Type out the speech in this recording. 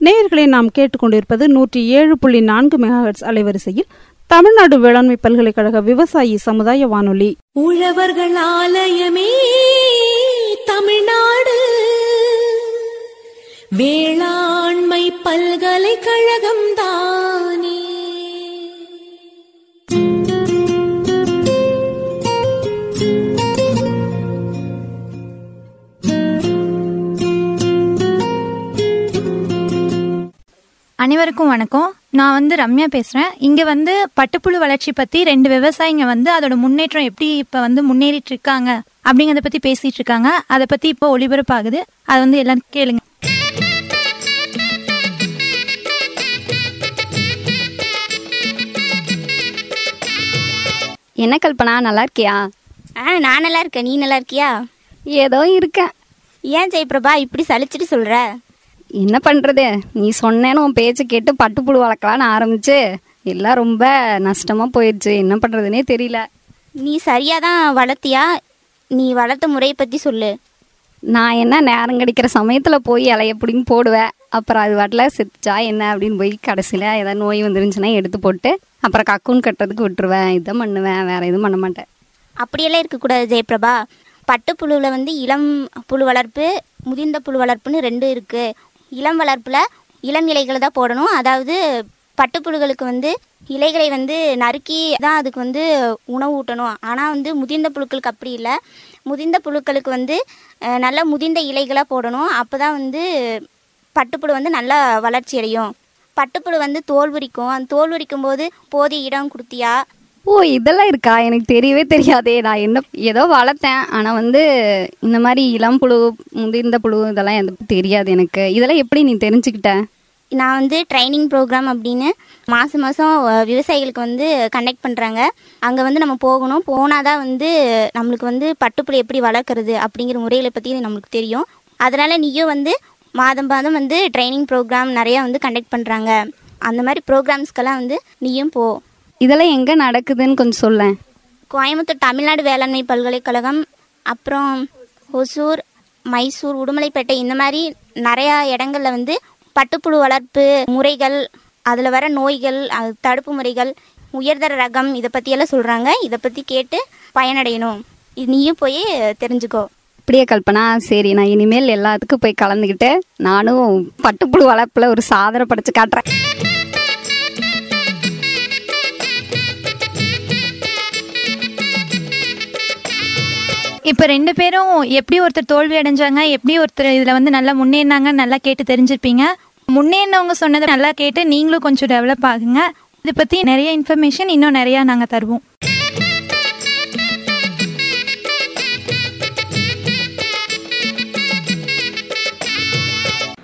நேயர்களை நாம் கேட்டுக்கொண்டிருப்பது நூற்றி ஏழு புள்ளி நான்கு மெகாஹெட்ஸ் அலைவரிசையில் தமிழ்நாடு வேளாண்மை பல்கலைக்கழக விவசாயி சமுதாய வானொலி உழவர்கள் ஆலயமே தமிழ்நாடு வேளாண்மை பல்கலைக்கழகம் தானே அனைவருக்கும் வணக்கம் நான் வந்து ரம்யா பேசுகிறேன் இங்கே வந்து பட்டுப்புழு வளர்ச்சி பற்றி ரெண்டு விவசாயிங்க வந்து அதோட முன்னேற்றம் எப்படி இப்போ வந்து முன்னேறிட்டு இருக்காங்க அப்படிங்கிறத பற்றி பேசிட்டு இருக்காங்க அதை பற்றி இப்போ ஒளிபரப்பாகுது அதை வந்து எல்லாரும் கேளுங்க என்ன கல்பனா நல்லா இருக்கியா ஆ நான் நல்லா இருக்கேன் நீ நல்லா இருக்கியா ஏதோ இருக்கேன் ஏன் ஜெயபிரபா இப்படி சலிச்சிட்டு சொல்ற என்ன பண்றது நீ சொன்னேன்னு உன் பேச்சு கேட்டு பட்டுப்புழு வளர்க்கலான்னு ஆரம்பிச்சு எல்லாம் ரொம்ப நஷ்டமா போயிடுச்சு என்ன பண்றதுனே தெரியல நீ சரியா தான் வளர்த்தியா நீ வளர்த்த முறையை பத்தி சொல்லு நான் என்ன நேரம் கிடைக்கிற சமயத்துல போய் இலைய பிடிங்கி போடுவேன் அப்புறம் அது வாட்டில் செத்துச்சா என்ன அப்படின்னு போய் கடைசியில் ஏதாவது நோய் வந்துருந்துச்சுன்னா எடுத்து போட்டு அப்புறம் கக்கூன் கட்டுறதுக்கு விட்டுருவேன் இதை பண்ணுவேன் வேற எதுவும் பண்ண மாட்டேன் அப்படியெல்லாம் இருக்கக்கூடாது ஜெயபிரபா பட்டுப்புழுவில் வந்து இளம் புழு வளர்ப்பு முதிர்ந்த புழு வளர்ப்புன்னு ரெண்டு இருக்கு இளம் வளர்ப்பில் இளம் இலைகளை தான் போடணும் அதாவது பட்டுப்புழுகளுக்கு வந்து இலைகளை வந்து நறுக்கி தான் அதுக்கு வந்து உணவு ஊட்டணும் ஆனால் வந்து முதிர்ந்த புழுக்களுக்கு அப்படி இல்லை முதிர்ந்த புழுக்களுக்கு வந்து அஹ், நல்ல முதிர்ந்த இலைகளாக போடணும் அப்போ தான் வந்து பட்டுப்புழு வந்து நல்லா வளர்ச்சி அடையும் பட்டுப்புழு வந்து தோல் உரிக்கும் அந்த தோல் உரிக்கும் போது போதிய இடம் கொடுத்தியா ஓ இதெல்லாம் இருக்கா எனக்கு தெரியவே தெரியாதே நான் என்ன ஏதோ வளர்த்தேன் ஆனால் வந்து இந்த மாதிரி இளம் புழு முதிர்ந்த புழு இதெல்லாம் எனக்கு தெரியாது எனக்கு இதெல்லாம் எப்படி நீ தெரிஞ்சுக்கிட்ட நான் வந்து ட்ரைனிங் ப்ரோக்ராம் அப்படின்னு மாதம் மாதம் விவசாயிகளுக்கு வந்து கண்டக்ட் பண்ணுறாங்க அங்கே வந்து நம்ம போகணும் போனால் தான் வந்து நம்மளுக்கு வந்து பட்டுப்புழு எப்படி வளர்க்குறது அப்படிங்கிற முறைகளை பற்றி நம்மளுக்கு தெரியும் அதனால் நீயும் வந்து மாதம் மாதம் வந்து ட்ரைனிங் ப்ரோக்ராம் நிறையா வந்து கண்டக்ட் பண்ணுறாங்க அந்த மாதிரி ப்ரோக்ராம்ஸ்க்கெல்லாம் வந்து நீயும் போ இதெல்லாம் எங்கே நடக்குதுன்னு கொஞ்சம் சொல்லேன் கோயம்புத்தூர் தமிழ்நாடு வேளாண்மை பல்கலைக்கழகம் அப்புறம் ஒசூர் மைசூர் உடுமலைப்பேட்டை இந்த மாதிரி நிறையா இடங்கள்ல வந்து பட்டுப்புழு வளர்ப்பு முறைகள் அதில் வர நோய்கள் அது தடுப்பு முறைகள் உயர்தர ரகம் இதை பற்றியெல்லாம் சொல்கிறாங்க இதை பற்றி கேட்டு பயனடையணும் இது நீயும் போய் தெரிஞ்சுக்கோ அப்படியே கல்பனா சரி நான் இனிமேல் எல்லாத்துக்கும் போய் கலந்துக்கிட்டு நானும் பட்டுப்புழு வளர்ப்பில் ஒரு சாதனை படைச்சு காட்டுறேன் இப்போ ரெண்டு பேரும் எப்படி ஒருத்தர் தோல்வி அடைஞ்சாங்க எப்படி ஒருத்தர் இதில் வந்து நல்லா முன்னேறினாங்கன்னு நல்லா கேட்டு தெரிஞ்சிருப்பீங்க முன்னேறினவங்க சொன்னதை நல்லா கேட்டு நீங்களும் கொஞ்சம் டெவலப் ஆகுங்க இதை பற்றி நிறைய இன்ஃபர்மேஷன் இன்னும் நிறையா நாங்கள் தருவோம்